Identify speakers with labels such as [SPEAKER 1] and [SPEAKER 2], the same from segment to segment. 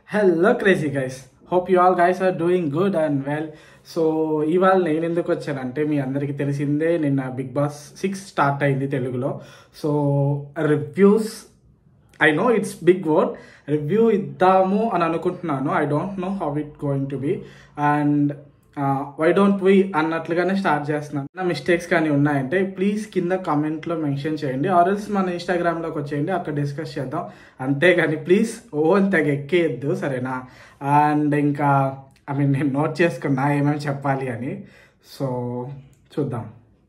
[SPEAKER 1] hello crazy guys hope you all guys are doing good and well so ఇవాళ నేను ఎందుకు వచ్చానంటే మీ అందరికీ తెలిసిందే నిన్న బిగ్ బాస్ సిక్స్ స్టార్ట్ అయింది తెలుగులో so reviews I know it's big word review ఇద్దాము అని అనుకుంటున్నాను I don't know how it going to be and why don't we అన్నట్లుగానే స్టార్ట్ చేస్తున్నాను నా మిస్టేక్స్ కానీ ఉన్నాయంటే ప్లీజ్ కింద కామెంట్లో మెన్షన్ చేయండి ఆర్ఎల్స్ మన ఇన్స్టాగ్రామ్లోకి వచ్చేయండి అక్కడ డిస్కస్ చేద్దాం అంతేగాని ప్లీజ్ ఓ తెగ ఎక్కేయద్దు సరేనా అండ్ ఇంకా ఐ మీన్ నేను నోట్ చేసుకున్నా ఏమేమి చెప్పాలి అని సో చూద్దాం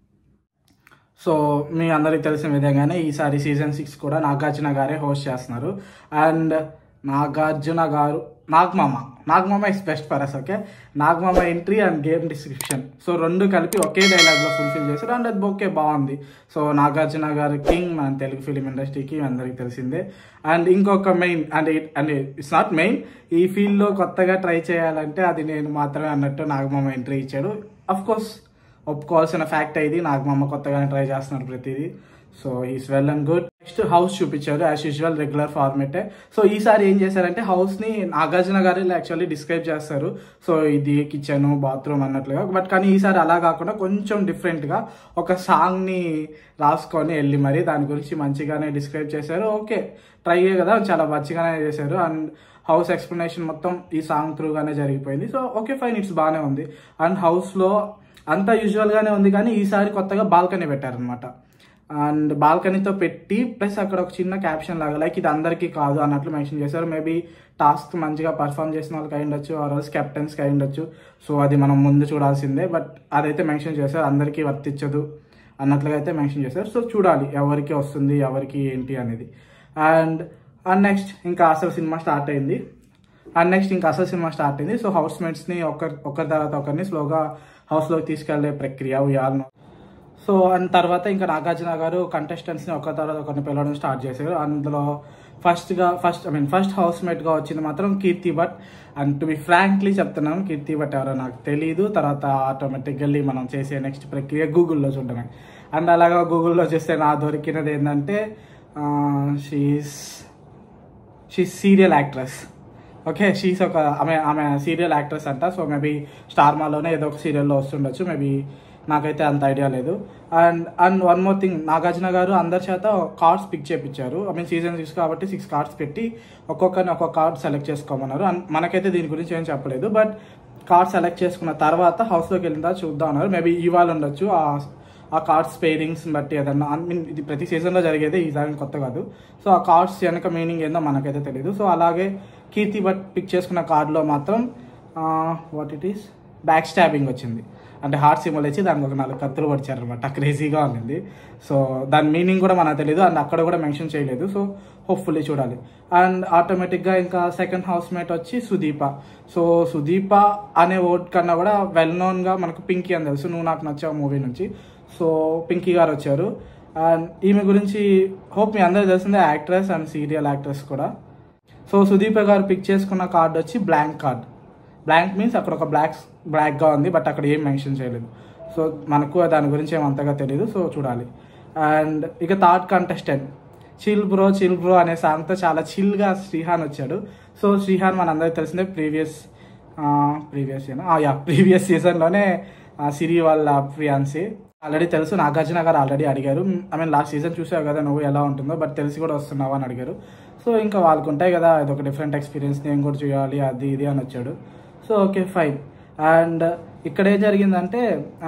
[SPEAKER 1] సో మీ అందరికి తెలిసిన విధంగానే ఈసారి సీజన్ సిక్స్ కూడా నాగార్జున గారే హోస్ట్ చేస్తున్నారు అండ్ నాగార్జున గారు నాగమామ నాగమామ is best for us okay నాగమామ entry and game description so రెండు కలిపి ఒకే డైలాగ్లో ఫుల్ఫిల్ చేశారు అండ్ అది ఓకే బాగుంది సో నాగార్జున గారు కింగ్ మన తెలుగు ఫిలిం ఇండస్ట్రీకి అందరికి తెలిసిందే అండ్ ఇంకొక main and and it's not main ఈ ఫీల్డ్లో కొత్తగా ట్రై చేయాలంటే అది నేను మాత్రమే అన్నట్టు నాగమామ ఎంట్రీ ఇచ్చాడు అఫ్ కోర్స్ ఒప్పుకోవాల్సిన ఫ్యాక్ట్ ఇది నాగమామ కొత్తగానే ట్రై చేస్తున్నాడు ప్రతిదీ so is well and good next house చూపించారు యాజ్ యూజువల్ రెగ్యులర్ ఫార్మేటే సో ఈసారి ఏం చేశారంటే హౌస్ని నాగార్జున గారు యాక్చువల్లీ డిస్క్రైబ్ చేస్తారు సో ఇది కిచెన్ బాత్రూమ్ అన్నట్లుగా బట్ కానీ ఈసారి అలా కాకుండా కొంచెం డిఫరెంట్గా ఒక సాంగ్ని రాసుకొని వెళ్ళి మరి దాని గురించి మంచిగానే డిస్క్రైబ్ చేశారు ఓకే ట్రై కదా చాలా మంచిగానే చేశారు అండ్ హౌస్ ఎక్స్ప్లెనేషన్ మొత్తం ఈ సాంగ్ త్రూగానే జరిగిపోయింది సో ఓకే ఫైన్ ఇట్స్ బాగానే ఉంది అండ్ హౌస్లో అంతా యూజువల్గానే ఉంది కానీ ఈసారి కొత్తగా బాల్కనీ పెట్టారనమాట అండ్ బాల్కనీతో పెట్టి ప్లస్ అక్కడ ఒక చిన్న క్యాప్షన్ లాగా లైక్ ఇది అందరికీ కాదు అన్నట్లు మెన్షన్ చేశారు మేబీ టాస్క్ మంచిగా పర్ఫామ్ చేసిన వాళ్ళకి అయి ఉండొచ్చు ఆర్ రోజు కెప్టెన్స్కి అయి ఉండొచ్చు సో అది మనం ముందు చూడాల్సిందే బట్ అదైతే మెన్షన్ చేశారు అందరికీ వర్తించదు అన్నట్లుగా అయితే మెన్షన్ చేశారు సో చూడాలి ఎవరికి వస్తుంది ఎవరికి ఏంటి అనేది అండ్ అండ్ నెక్స్ట్ ఇంకా అసలు సినిమా స్టార్ట్ అయింది అండ్ నెక్స్ట్ ఇంకా అసలు సినిమా స్టార్ట్ అయింది సో హౌస్ మేట్స్ని ఒకరి ఒకరి తర్వాత ఒకరిని స్లోగా హౌస్లోకి తీసుకెళ్లే ప్రక్రియ ఉయాలను సో అండ్ తర్వాత ఇంకా నాగార్జున గారు కంటెస్టెంట్స్ని ఒక తర్వాత ఒకరిని పిలవడం స్టార్ట్ చేశారు అందులో ఫస్ట్గా first I mean first house మేట్గా వచ్చింది మాత్రం Keerthi Bhat and to be frankly చెప్తున్నాను కీర్తి భట్ ఎవరో నాకు తెలియదు తర్వాత ఆటోమేటిక్గా మనం చేసే నెక్స్ట్ ప్రక్రియ గూగుల్లో చూడడమే అండ్ అలాగా గూగుల్లో చూస్తే నా దొరికినది ఏంటంటే she's she serial actress okay she's ఒక ఆమె ఆమె సీరియల్ యాక్ట్రెస్ అంట సో మేబీ స్టార్ మాలోనే ఏదో ఒక సీరియల్లో వస్తుండొచ్చు మేబీ నాకైతే అంత ఐడియా లేదు and and one more thing Nagarjuna గారు అందరి చేత కార్డ్స్ పిక్ చేయించారు ఐ మీన్ సీజన్ సిక్స్ కాబట్టి సిక్స్ కార్డ్స్ పెట్టి ఒక్కొక్కరిని ఒక్కొక్క కార్డ్ సెలెక్ట్ చేసుకోమన్నారు అండ్ మనకైతే దీని గురించి ఏం చెప్పలేదు బట్ కార్డ్ సెలెక్ట్ చేసుకున్న తర్వాత హౌస్లోకి వెళ్ళిన తర్వాత చూద్దాం అన్నారు మేబీ ఇవాళ ఉండొచ్చు ఆ ఆ కార్డ్స్ పేరింగ్స్ బట్టి ఏదన్నా ఐ మీన్ ఇది ప్రతి సీజన్లో జరిగేది ఈసారి కొత్త కాదు సో ఆ కార్డ్స్ వెనక మీనింగ్ ఏందో మనకైతే తెలియదు సో అలాగే కీర్తి బట్ పిక్ చేసుకున్న కార్డులో మాత్రం what it is back stabbing వచ్చింది అంటే హార్ట్ సింబల్ ఇచ్చి దానికి ఒక నాలుగు కత్తులు పడిచారనమాట క్రేజీగా ఉంది సో దాని మీనింగ్ కూడా మనకు తెలియదు అండ్ అక్కడ కూడా మెన్షన్ చేయలేదు సో హోప్ఫుల్లీ చూడాలి అండ్ ఆటోమేటిక్గా ఇంకా సెకండ్ హౌస్ మేట్ వచ్చి సుదీప సో సుదీప అనే వర్డ్ కన్నా కూడా వెల్ నోన్గా మనకు పింకీ అని తెలుసు నువ్వు నాకు నచ్చావు మూవీ నుంచి సో పింకీ గారు వచ్చారు అండ్ ఈమె గురించి హోప్ మీ అందరూ తెలిసిందే యాక్ట్రెస్ అండ్ సీరియల్ యాక్ట్రెస్ కూడా సో సుదీప గారు పిక్ చేసుకున్న కార్డ్ వచ్చి బ్లాంక్ కార్డ్ బ్లాంక్ మీన్స్ అక్కడ ఒక బ్లాక్ బ్లాక్గా ఉంది బట్ అక్కడ ఏం మెన్షన్ చేయలేదు సో మనకు దాని గురించి ఏం అంతగా తెలియదు సో చూడాలి అండ్ ఇక third contestant chill bro chill bro అనే సాంగ్తో చాలా చిల్గా శ్రీహాన్ వచ్చాడు సో శ్రీహాన్ మన అందరికి తెలిసిందే ప్రీవియస్ ప్రీవియస్ యా ప్రీవియస్ సీజన్లోనే సిరి వాళ్ళ ఫియాన్సీ ఆల్రెడీ తెలుసు నాగార్జున గారు ఆల్రెడీ అడిగారు ఐ మీన్ లాస్ట్ సీజన్ చూసావు కదా నువ్వు ఎలా ఉంటుందో బట్ తెలిసి కూడా వస్తున్నావు అని అడిగారు సో ఇంకా వాళ్ళకు ఉంటాయి కదా ఇది ఒక డిఫరెంట్ ఎక్స్పీరియన్స్ నేను కూడా చేయాలి అది ఇది అని వచ్చాడు సో ఓకే ఫైన్ అండ్ ఇక్కడ ఏం జరిగిందంటే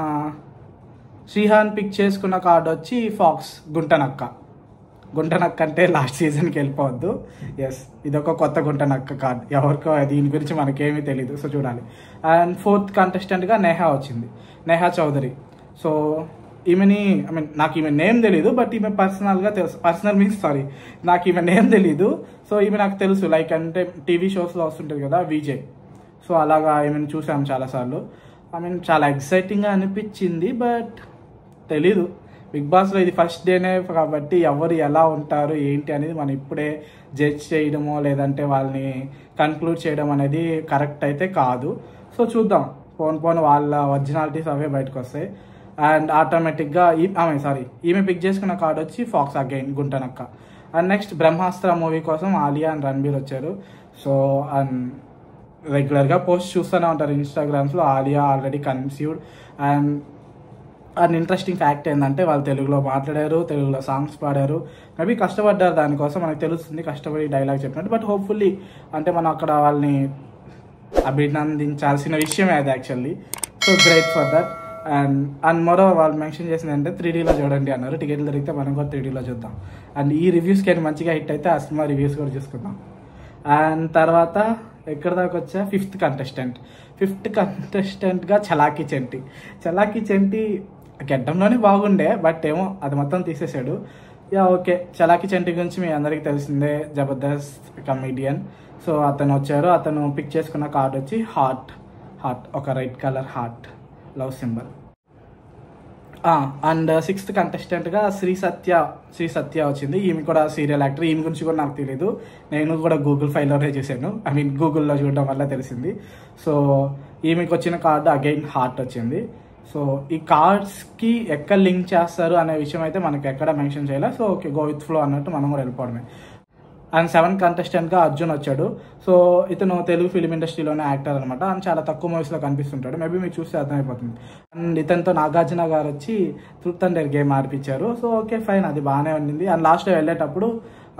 [SPEAKER 1] శ్రీహాన్ పిక్ చేసుకున్న కార్డ్ వచ్చి ఫాక్స్ గుంటనక్క గుంటనక్క అంటే లాస్ట్ సీజన్కి వెళ్ళిపోవద్దు ఎస్ ఇదొక కొత్త గుంటనక్క కార్డ్ ఎవరికో దీని గురించి మనకేమీ తెలియదు సో చూడాలి అండ్ ఫోర్త్ కంటెస్టెంట్గా నేహా వచ్చింది నేహా చౌదరి సో ఈమెని ఐ మీన్ నాకు ఈమె నేమ్ తెలీదు బట్ ఈమె పర్సనల్గా తెలుసు పర్సనల్ మీన్స్ సారీ నాకు ఈమె నేమ్ తెలీదు సో ఈమె నాకు తెలుసు లైక్ అంటే టీవీ షోస్లో వస్తుంటుంది కదా విజయ్ సో అలాగా ఈమెను చూసాము చాలాసార్లు ఐ మీన్ చాలా ఎక్సైటింగ్గా అనిపించింది బట్ తెలీదు బిగ్ బాస్లో ఇది ఫస్ట్ డేనే కాబట్టి ఎవరు ఎలా ఉంటారు ఏంటి అనేది మనం ఇప్పుడే జడ్జ్ చేయడమో లేదంటే వాళ్ళని కన్క్లూడ్ చేయడం అనేది కరెక్ట్ అయితే కాదు సో చూద్దాం పోన్ పోన్ వాళ్ళ ఒరిజినాలిటీస్ అవే బయటకు వస్తాయి అండ్ ఆటోమేటిక్గా ఈ ఆమె సారీ ఈమె పిక్ చేసుకున్న కార్డ్ వచ్చి ఫాక్స్ అగైన్ గుంటనక్క అండ్ నెక్స్ట్ బ్రహ్మాస్త్ర మూవీ కోసం ఆలియా అండ్ రణబీర్ వచ్చారు సో అండ్ రెగ్యులర్గా పోస్ట్ చూస్తూనే ఉంటారు ఇన్స్టాగ్రామ్స్లో Alia already conceived and and interesting fact ఏంటంటే వాళ్ళు తెలుగులో మాట్లాడారు తెలుగులో సాంగ్స్ పాడారు మేబీ కష్టపడ్డారు దానికోసం మనకు తెలుస్తుంది కష్టపడి డైలాగ్ చెప్పినట్టు బట్ హోప్ఫుల్లీ అంటే మనం అక్కడ వాళ్ళని అభినందించాల్సిన విషయమే అది actually so great for that and and మరో వాళ్ళు మెన్షన్ చేసింది అంటే త్రీ డీలో చూడండి అన్నారు టికెట్లు దొరికితే మనం కూడా త్రీ డీలో చూద్దాం అండ్ ఈ రివ్యూస్కి అని మంచిగా హిట్ అయితే ఆ సినిమా రివ్యూస్ కూడా చూసుకుందాం అండ్ తర్వాత ఎక్కడ దాకా వచ్చా ఫిఫ్త్ కంటెస్టెంట్ ఫిఫ్త్ కంటెస్టెంట్గా చలాకీ చెంటి చలాకీ చెంటి గెడ్డంలోనే బాగుండే బట్ ఏమో అది మొత్తం తీసేసాడు యా ఓకే చలాకీ చెంటి గురించి మీ అందరికీ తెలిసిందే జబర్దస్త్ కమీడియన్ సో అతను వచ్చారు అతను పిక్ చేసుకున్న కార్డ్ వచ్చి హార్ట్ హార్ట్ ఒక red colour heart love symbol and sixth కంటెస్టెంట్గా శ్రీ సత్య శ్రీ సత్య వచ్చింది ఈమె కూడా సీరియల్ యాక్టర్ ఈమె గురించి కూడా నాకు తెలియదు నేను కూడా గూగుల్ ఫైల్లోనే చూశాను ఐ మీన్ గూగుల్లో చూడడం వల్ల తెలిసింది సో ఈమెకి వచ్చిన కార్డు అగైన్ హార్ట్ వచ్చింది సో ఈ కార్డ్స్కి ఎక్కడ లింక్ చేస్తారు అనే విషయం అయితే మనకి ఎక్కడ మెన్షన్ చేయలేదు so okay go with flow అన్నట్టు మనం కూడా వెళ్ళిపోవడమే అండ్ సెవెన్ కంటెస్టెంట్గా అర్జున్ వచ్చాడు సో ఇతను తెలుగు ఫిలిం ఇండస్ట్రీలోనే యాక్టర్ అనమాట అండ్ చాలా తక్కువ మూవీస్లో కనిపిస్తుంటాడు మేబీ మీరు చూస్తే అర్థమైపోతుంది అండ్ ఇతనితో నాగార్జున గారు వచ్చి ట్రూత్ అండ్ డేర్ గేమ్ ఆడిపించారు సో ఓకే ఫైన్ అది బాగానే ఉండింది అండ్ లాస్ట్లో వెళ్ళేటప్పుడు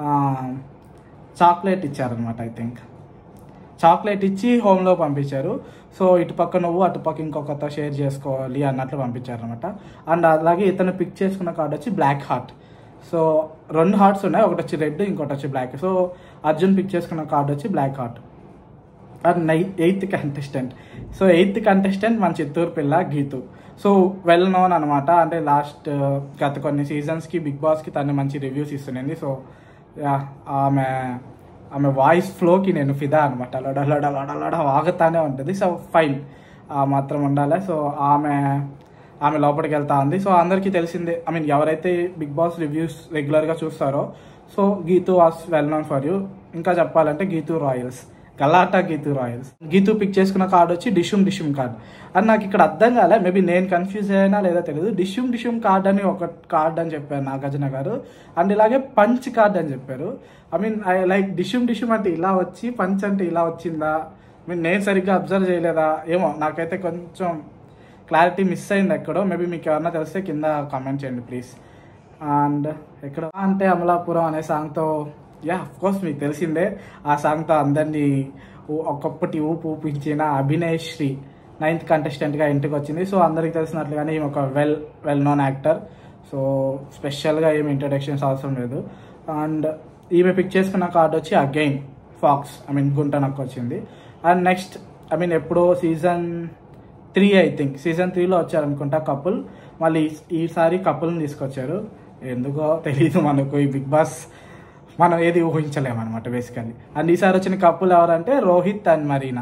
[SPEAKER 1] చాక్లెట్ ఇచ్చారనమాట ఐ థింక్ చాక్లెట్ ఇచ్చి హోమ్లో పంపించారు సో ఇటు పక్క నువ్వు అటు పక్క ఇంకొకరితో షేర్ చేసుకోవాలి అన్నట్లు పంపించారు అనమాట అండ్ అలాగే ఇతను పిక్ చేసుకున్న కార్డ్ వచ్చి బ్లాక్ హార్ట్ సో రెండు హార్ట్స్ ఉన్నాయి ఒకటి వచ్చి రెడ్ ఇంకోటి వచ్చి బ్లాక్ సో అర్జున్ పిక్ చేసుకున్న కార్డ్ వచ్చి బ్లాక్ హార్ట్ అండ్ నై eighth contestant so eighth contestant మన చిత్తూరు పిల్ల గీతు సో వెల్ నోన్ అనమాట అంటే లాస్ట్ గత కొన్ని సీజన్స్కి బిగ్ బాస్కి తను మంచి రివ్యూస్ ఇస్తుంది సో యా, ఆమె ఆమె వాయిస్ ఫ్లోకి నేను ఫిదా అనమాట లడ లడ లడ లడ వాగుతానే ఉంటుంది సో ఫైన్ ఆ మాత్రం ఉండాలి సో ఆమె ఆమె లోపలికి వెళ్తా ఉంది సో అందరికీ తెలిసిందే ఐ మీన్ ఎవరైతే బిగ్ బాస్ రివ్యూస్ రెగ్యులర్గా చూస్తారో so Geethu was well known for you ఇంకా చెప్పాలంటే Geethu royals Galatta Geethu royals Geethu pick చేసుకున్న కార్డ్ వచ్చి డిషుమ్ డిషుమ్ కార్డ్ అని నాకు ఇక్కడ అర్థం కాలే మేబీ నేను కన్ఫ్యూజ్ అయినా లేదా తెలియదు డిషుమ్ డిషుమ్ కార్డ్ అని ఒక కార్డ్ అని చెప్పారు నాగార్జున గారు అండ్ ఇలాగే పంచ్ కార్డ్ అని చెప్పారు I mean I like dishum dishum అంటే ఇలా వచ్చి పంచ్ అంటే ఇలా వచ్చిందా ఐ మీన్ నేను సరిగ్గా అబ్జర్వ్ చేయలేదా ఏమో నాకైతే కొంచెం క్లారిటీ మిస్ అయింది ఎక్కడో మేబీ మీకు ఎవరన్నా తెలిస్తే కింద కామెంట్ చేయండి ప్లీజ్ అండ్ ఎక్కడ అంటే అమలాపురం అనే సాంగ్తో యా కోర్స్ మీకు తెలిసిందే ఆ సాంగ్తో అందరినీ ఊ- ఒక్కొక్కటి ఊపు ఊపించిన అభినయ్ శ్రీ నైన్త్ కంటెస్టెంట్గా ఇంటికి వచ్చింది సో అందరికి తెలిసినట్లుగానే ఈమె ఒక well well known actor so స్పెషల్గా ఏమి ఇంట్రడక్షన్స్ అవసరం లేదు అండ్ ఈమె పిక్ చేసుకున్న కార్డ్ వచ్చి అగైన్ ఫాక్స్ ఐ మీన్ గుంట నాకు వచ్చింది అండ్ నెక్స్ట్ ఐ మీన్ ఎప్పుడో season three I think season త్రీలో వచ్చారనుకుంటా కపుల్ మళ్ళీ ఈ- ఈసారి కపుల్ని తీసుకొచ్చారు ఎందుకో తెలియదు మనకు ఈ బిగ్ బాస్ మనం ఏది ఊహించలేము అనమాట బేసికల్లీ అండ్ ఈసారి వచ్చిన కపుల్ ఎవరంటే రోహిత్ అండ్ మరీనా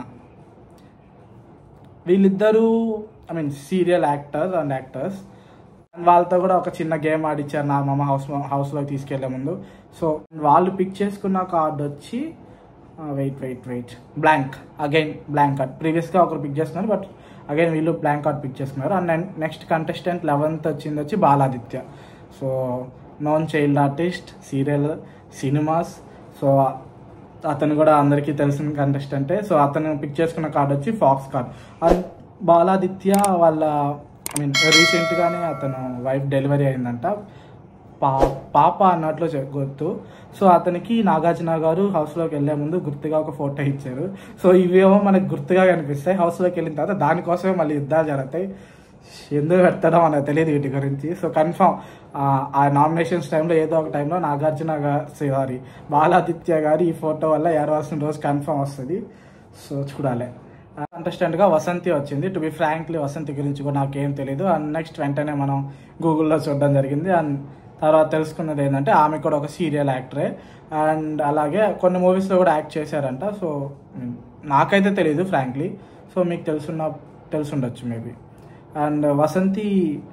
[SPEAKER 1] వీళ్ళిద్దరూ I mean serial actors and actors వాళ్ళతో కూడా ఒక చిన్న గేమ్ ఆడిచ్చారు నా మామ హౌస్ హౌస్లోకి తీసుకెళ్లే ముందు సో వాళ్ళు పిక్ చేసుకున్న కార్డ్ వచ్చి wait wait wait blank again blank card ప్రీవియస్గా ఒకరు పిక్ చేసుకున్నారు బట్ అగైన్ వీళ్ళు బ్లాంక్ కార్డ్ పిక్ చేసుకున్నారు అండ్ నెక్స్ట్ కంటెస్టెంట్ లెవెన్త్ వచ్చింది వచ్చి Baladitya so non child artist serial cinemas so అతను కూడా అందరికీ తెలిసిన కంటెస్టెంటే సో అతను పిక్ చేసుకున్న కార్డ్ వచ్చి ఫాక్స్ కార్డ్ అండ్ బాలాదిత్య వాళ్ళ ఐ మీన్ రీసెంట్గానే అతను వైఫ్ డెలివరీ అయిందంట పా పాప అన్నట్లు చె- గుర్తు సో అతనికి నాగార్జున గారు హౌస్లోకి వెళ్ళే ముందు గుర్తుగా ఒక ఫోటో ఇచ్చారు సో ఇవేమో మనకు గుర్తుగా కనిపిస్తాయి హౌస్లోకి వెళ్ళిన తర్వాత దానికోసమే మళ్ళీ యుద్ధాలు జరుగుతాయి ఎందుకు పెడతాడో మనకు తెలియదు వీటి గురించి సో కన్ఫామ్ ఆ నామినేషన్స్ టైంలో ఏదో ఒక టైంలో నాగార్జున గారు సారీ బాలాదిత్య గారి ఈ ఫోటో వల్ల ఏడవలసిన రోజు కన్ఫామ్ వస్తుంది సో చూడాలి కంటెస్టెంట్గా వసంతి వచ్చింది టు బి ఫ్రాంక్లీ వసంతి గురించి కూడా నాకేం తెలియదు అండ్ నెక్స్ట్ వెంటనే మనం గూగుల్లో చూడడం జరిగింది అండ్ తర్వాత తెలుసుకున్నది ఏంటంటే ఆమె కూడా ఒక సీరియల్ యాక్టరే అండ్ అలాగే కొన్ని మూవీస్లో కూడా యాక్ట్ చేశారంట సో నాకైతే తెలియదు ఫ్రాంక్లీ సో మీకు తెలుసున్న తెలుసుండొచ్చు మేబీ అండ్ వసంతి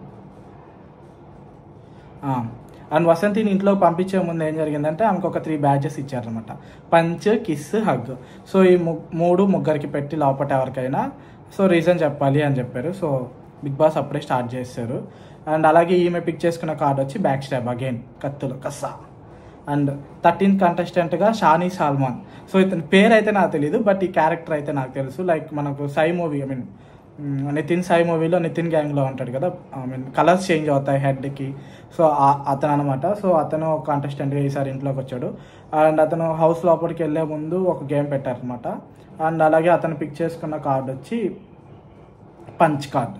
[SPEAKER 1] అండ్ వసంతిని ఇంట్లో పంపించే ముందు ఏం జరిగిందంటే ఆమెకు ఒక త్రీ బ్యాచెస్ ఇచ్చారనమాట పంచ్ కిస్ హగ్ సో ఈ ము- మూడు ముగ్గురికి పెట్టి లోపట ఎవరికైనా సో రీజన్ చెప్పాలి అని చెప్పారు సో బిగ్ బాస్ అప్పుడే స్టార్ట్ చేశారు అండ్ అలాగే ఈమె పిక్ చేసుకున్న కార్డ్ వచ్చి బ్యాక్ స్టాప్ అగైన్ కత్తులు కస్సా అండ్ థర్టీన్త్ కంటెస్టెంట్గా షానీ సాల్మాన్ సో ఇతని పేరు అయితే నాకు తెలియదు బట్ ఈ క్యారెక్టర్ అయితే నాకు తెలుసు లైక్ మనకు Sye movie I mean Nithin Sai మూవీలో నితిన్ గ్యాంగ్లో ఉంటాడు కదా ఐ మీన్ కలర్స్ చేంజ్ అవుతాయి హెడ్కి సో అతను అనమాట సో అతను ఒక కంటెస్టెంట్గా ఈసారి ఇంట్లోకి వచ్చాడు అండ్ అతను హౌస్ లోపలికి వెళ్ళే ముందు ఒక గేమ్ పెట్టారనమాట అండ్ అలాగే అతను పిక్ చేసుకున్న కార్డ్ వచ్చి punch card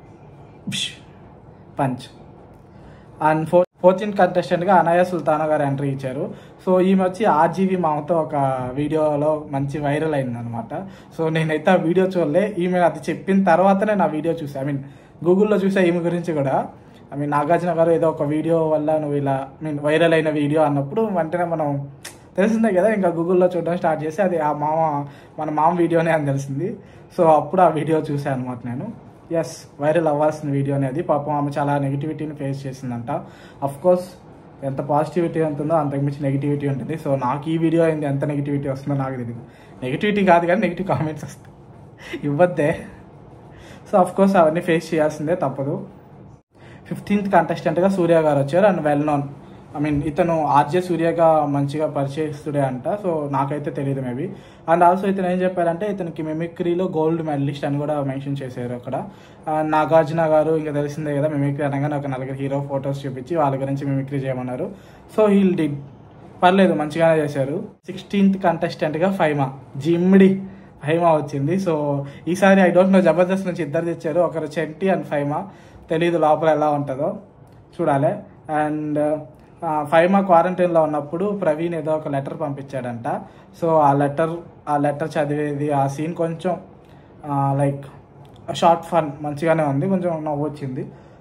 [SPEAKER 1] punch and four fourteenth కంటెస్టెంట్గా అనయ సుల్తానా గారు ఎంట్రీ ఇచ్చారు సో ఈమె వచ్చి ఆర్జీవి మామతో ఒక వీడియోలో మంచి వైరల్ అయింది అనమాట సో నేనైతే ఆ వీడియో చూడలే ఈమె అది చెప్పిన తర్వాతనే నా వీడియో చూసా ఐ మీన్ గూగుల్లో చూసా ఈమె గురించి కూడా ఐ మీన్ నాగార్జున గారు ఏదో ఒక వీడియో వల్ల నువ్వు ఇలా ఐ మీన్ వైరల్ అయిన వీడియో అన్నప్పుడు వెంటనే మనం తెలిసిందే కదా ఇంకా గూగుల్లో చూడడం స్టార్ట్ చేసి అది ఆ మామ మన మామ వీడియోనే అని తెలిసింది సో అప్పుడు ఆ వీడియో చూసాను అనమాట నేను ఎస్ వైరల్ అవ్వాల్సిన వీడియో అనేది పాపం ఆమె చాలా నెగిటివిటీని ఫేస్ చేసిందంట అఫ్ కోర్స్ ఎంత పాజిటివిటీ ఉంటుందో అంతకుమించి నెగిటివిటీ ఉంటుంది సో నాకు ఈ వీడియో అయింది ఎంత నెగిటివిటీ వస్తుందో నాకు తెలియదు నెగిటివిటీ కాదు కానీ నెగిటివ్ కామెంట్స్ వస్తాయి ఇవ్వద్దే సో అఫ్ కోర్స్ అవన్నీ ఫేస్ చేయాల్సిందే తప్పదు ఫిఫ్టీన్త్ కంటెస్టెంట్గా సూర్య గారు వచ్చారు and well known I mean ఇతను ఆర్జే సూర్యగా మంచిగా పరిచయిస్తుడే అంట సో నాకైతే తెలియదు మేబీ అండ్ ఆల్సో ఇతను ఏం చెప్పారంటే ఇతనికి మిమిక్రీలో గోల్డ్ మెడలిస్ట్ అని కూడా మెన్షన్ చేశారు అక్కడ అండ్ నాగార్జున గారు ఇంకా తెలిసిందే కదా మిమిక్రీ అనగానే ఒక నలుగురు హీరో ఫొటోస్ చూపించి వాళ్ళ గురించి మిమిక్రీ చేయమన్నారు సో హీల్ డిడ్ పర్లేదు మంచిగానే చేశారు సిక్స్టీన్త్ కంటెస్టెంట్గా ఫైమా జిమ్డి ఫైమా వచ్చింది సో ఈసారి ఐ డోంట్ నో జబర్దస్త్ నుంచి ఇద్దరు తెచ్చారు ఒకరు చెంటి అండ్ ఫైమా తెలియదు లోపల ఎలా ఉంటుందో చూడాలి అండ్ ఫైమా క్వారంటైన్లో ఉన్నప్పుడు ప్రవీణ్ ఏదో ఒక లెటర్ పంపించాడంట సో ఆ లెటర్ ఆ లెటర్ చదివేది ఆ సీన్ కొంచెం లైక్ షార్ట్ ఫన్ మంచిగానే ఉంది కొంచెం నవ్వు వచ్చింది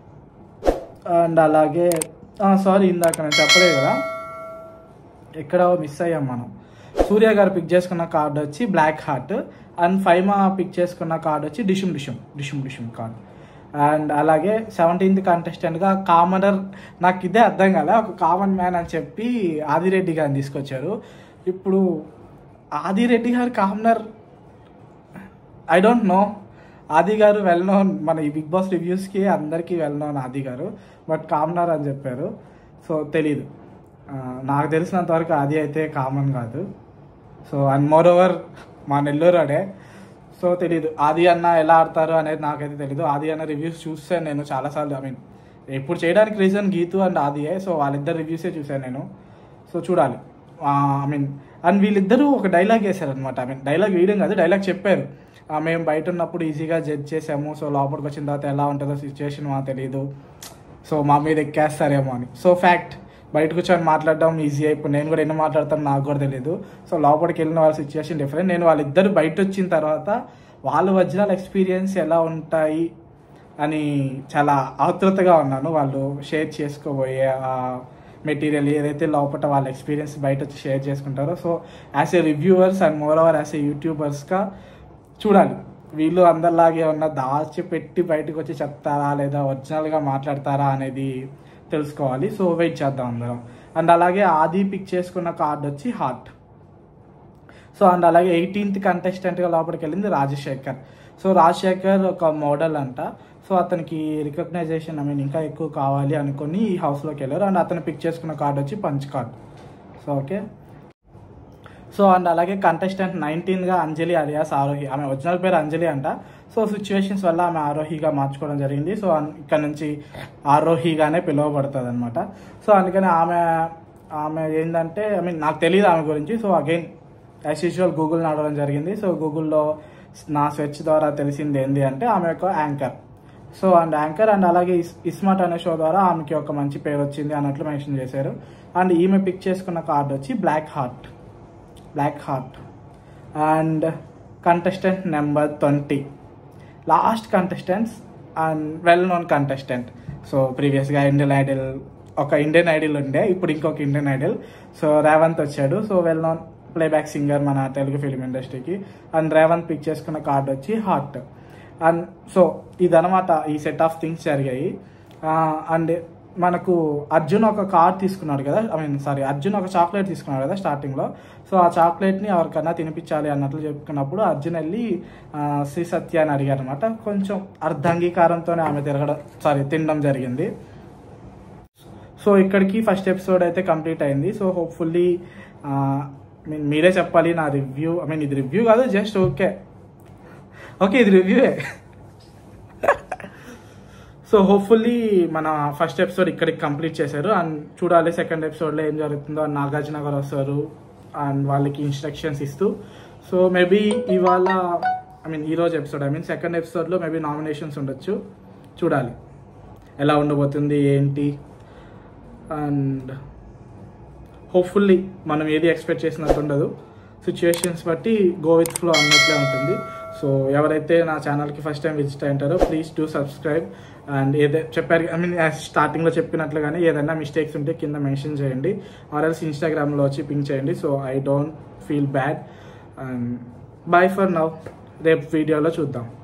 [SPEAKER 1] అండ్ అలాగే సారీ ఇందాక నేను చెప్పలేదు కదా ఎక్కడ మిస్ అయ్యాం మనం సూర్య గారు పిక్ చేసుకున్న కార్డ్ వచ్చి black heart and Faima pick చేసుకున్న కార్డ్ వచ్చి డిషుమ్ డిషుమ్ డిషుమ్ డిషుమ్ కార్డ్ అండ్ అలాగే సెవెంటీన్త్ కంటెస్టెంట్గా కామనర్ నాకు ఇదే అర్థం కాలే ఒక కామన్ మ్యాన్ అని చెప్పి ఆదిరెడ్డి గారిని తీసుకొచ్చారు ఇప్పుడు ఆదిరెడ్డి గారు కామనర్ ఐ డోంట్ నో ఆది గారు వెల్ నోన్ మన ఈ బిగ్ బాస్ రివ్యూస్కి అందరికీ వెల్ నోన్ ఆది గారు బట్ కామనర్ అని చెప్పారు సో తెలీదు ఆ, నాకు తెలిసినంత వరకు ఆది అయితే కామన్ కాదు సో అండ్ మోర్ ఓవర్ మా నెల్లూరు అడే సో తెలీదు ఆది అన్న ఎలా ఆడతారు అనేది నాకైతే తెలీదు ఆది అన్న రివ్యూస్ చూస్తే నేను చాలాసార్లు ఐ మీన్ ఇప్పుడు చేయడానికి రీజన్ గీతు అండ్ ఆదియే సో వాళ్ళిద్దరు రివ్యూసే చూసాను నేను సో చూడాలి ఐ మీన్ అండ్ వీళ్ళిద్దరూ ఒక డైలాగ్ వేశారనమాట ఐ మీన్ డైలాగ్ వేయడం కాదు డైలాగ్ చెప్పారు ఆ, మేము బయట ఉన్నప్పుడు ఈజీగా జడ్జ్ చేసాము సో లోపలికి వచ్చిన తర్వాత ఎలా ఉంటుందో సిచ్యువేషన్ మాకు తెలియదు సో మా మీద ఎక్కేస్తారేమో అని సో ఫ్యాక్ట్ బయట కూర్చొని మాట్లాడడం ఈజీ ఇప్పుడు నేను కూడా ఎన్ని మాట్లాడతాను నాకు కూడా తెలియదు సో లోపలికి వెళ్ళిన వాళ్ళ సిచ్యువేషన్ డిఫరెంట్ నేను వాళ్ళిద్దరు బయట వచ్చిన తర్వాత వాళ్ళ ఒరిజినల్ ఎక్స్పీరియన్స్ ఎలా ఉంటాయి అని చాలా ఆతృతగా ఉన్నాను వాళ్ళు షేర్ చేసుకోబోయే ఆ మెటీరియల్ ఏదైతే లోపల వాళ్ళ ఎక్స్పీరియన్స్ బయట వచ్చి షేర్ చేసుకుంటారో so as a reviewers and more as a యూట్యూబర్స్గా చూడాలి వీళ్ళు అందరిలాగే ఉన్న దాచి పెట్టి బయటకు వచ్చి చెప్తారా లేదా ఒరిజినల్గా మాట్లాడతారా అనేది తెలుసుకోవాలి సో వెయిట్ చేద్దాం అందరం అండ్ అలాగే ఆది పిక్ చేసుకున్న కార్డ్ వచ్చి హార్ట్ సో అండ్ అలాగే ఎయిటీన్త్ కంటెస్టెంట్గా లోపలికి వెళ్ళింది రాజశేఖర్ సో రాజశేఖర్ ఒక మోడల్ అంట సో అతనికి రికగ్నైజేషన్ ఐ మీన్ ఇంకా ఎక్కువ కావాలి అనుకుని ఈ హౌస్లోకి వెళ్ళారు అండ్ అతను పిక్ చేసుకున్న కార్డ్ వచ్చి punch card so okay so and అలాగే కంటెస్టెంట్ నైన్టీన్గా అంజలి అలియాస్ ఆరోహి ఆమె ఒరిజినల్ పేరు అంజలి అంట సో సిచ్యువేషన్స్ వల్ల ఆమె ఆరోహిగా మార్చుకోవడం జరిగింది సో అన్- ఇక్కడ నుంచి ఆరోహిగానే పిలువబడుతుంది అనమాట సో అందుకని ఆమె ఆమె ఏంటంటే ఐ మీన్ నాకు తెలియదు ఆమె గురించి so again as usual Google నడవడం జరిగింది సో గూగుల్లో నా సెర్చ్ ద్వారా తెలిసింది ఏంటి అంటే ఆమె యొక్క anchor so and anchor and అలాగే ఇస్- ఇస్మార్ట్ అనే షో ద్వారా ఆమెకి ఒక మంచి పేరు వచ్చింది అన్నట్లు మెన్షన్ చేశారు అండ్ ఈమె పిక్ చేసుకున్న కార్డ్ వచ్చి black heart black heart and contestant number twenty last contestants and well known contestant so ప్రీవియస్గా ఇండియన్ ఐడల్ ఒక ఇండియన్ ఐడల్ ఉండే ఇప్పుడు ఇంకొక ఇండియన్ ఐడల్ సో రేవంత్ వచ్చాడు so well known playback singer మన తెలుగు ఫిలిం ఇండస్ట్రీకి అండ్ రేవంత్ పిక్ చేసుకున్న కార్డ్ వచ్చి హార్ట్ అండ్ సో ఇదనమాట ఈ సెట్ ఆఫ్ థింగ్స్ జరిగాయి అండ్ మనకు అర్జున్ ఒక కార్ తీసుకున్నాడు కదా ఐ మీన్ సారీ అర్జున్ ఒక చాక్లెట్ తీసుకున్నాడు కదా స్టార్టింగ్లో సో ఆ చాక్లెట్ని ఎవరికన్నా తినిపించాలి అన్నట్లు చెప్పుకున్నప్పుడు అర్జున్ వెళ్ళి ఆ, శ్రీ సత్య అని అడిగారు అనమాట కొంచెం అర్ధాంగీకారంతోనే ఆమె తిరగడం సారీ తినడం జరిగింది సో ఇక్కడికి ఫస్ట్ ఎపిసోడ్ అయితే కంప్లీట్ అయింది సో హోప్ఫుల్లీ మీన్ మీరే చెప్పాలి నా రివ్యూ ఐ మీన్ ఇది రివ్యూ కాదు జస్ట్ ఓకే ఓకే ఇది రివ్యూయే సో హోప్ఫుల్లీ మన ఫస్ట్ ఎపిసోడ్ ఇక్కడికి కంప్లీట్ చేశారు అండ్ చూడాలి సెకండ్ ఎపిసోడ్లో ఏం జరుగుతుందో అండ్ నాగార్జున గారు వస్తారు అండ్ వాళ్ళకి ఇన్స్ట్రక్షన్స్ ఇస్తూ సో మేబీ ఇవాళ ఐ మీన్ ఈ రోజు ఎపిసోడ్ ఐ మీన్ సెకండ్ ఎపిసోడ్లో మేబీ నామినేషన్స్ ఉండొచ్చు చూడాలి ఎలా ఉండబోతుంది ఏంటి అండ్ హోప్ఫుల్లీ మనం ఏది ఎక్స్పెక్ట్ చేసినట్టు ఉండదు సిచ్యువేషన్స్ బట్టి గో విత్ ఫ్లో అన్నట్లే ఉంటుంది సో ఎవరైతే నా ఛానల్కి ఫస్ట్ టైం విజిట్ అయింటారో ప్లీజ్ డూ సబ్స్క్రైబ్ అండ్ ఏదైతే చెప్పారు ఐ మీన్ స్టార్టింగ్లో చెప్పినట్లుగానే ఏదైనా మిస్టేక్స్ ఉంటే కింద మెన్షన్ చేయండి ఆర్ఎల్స్ ఇన్స్టాగ్రామ్లో వచ్చి పింక్ చేయండి so I don't feel bad and bye for now రేపు వీడియోలో చూద్దాం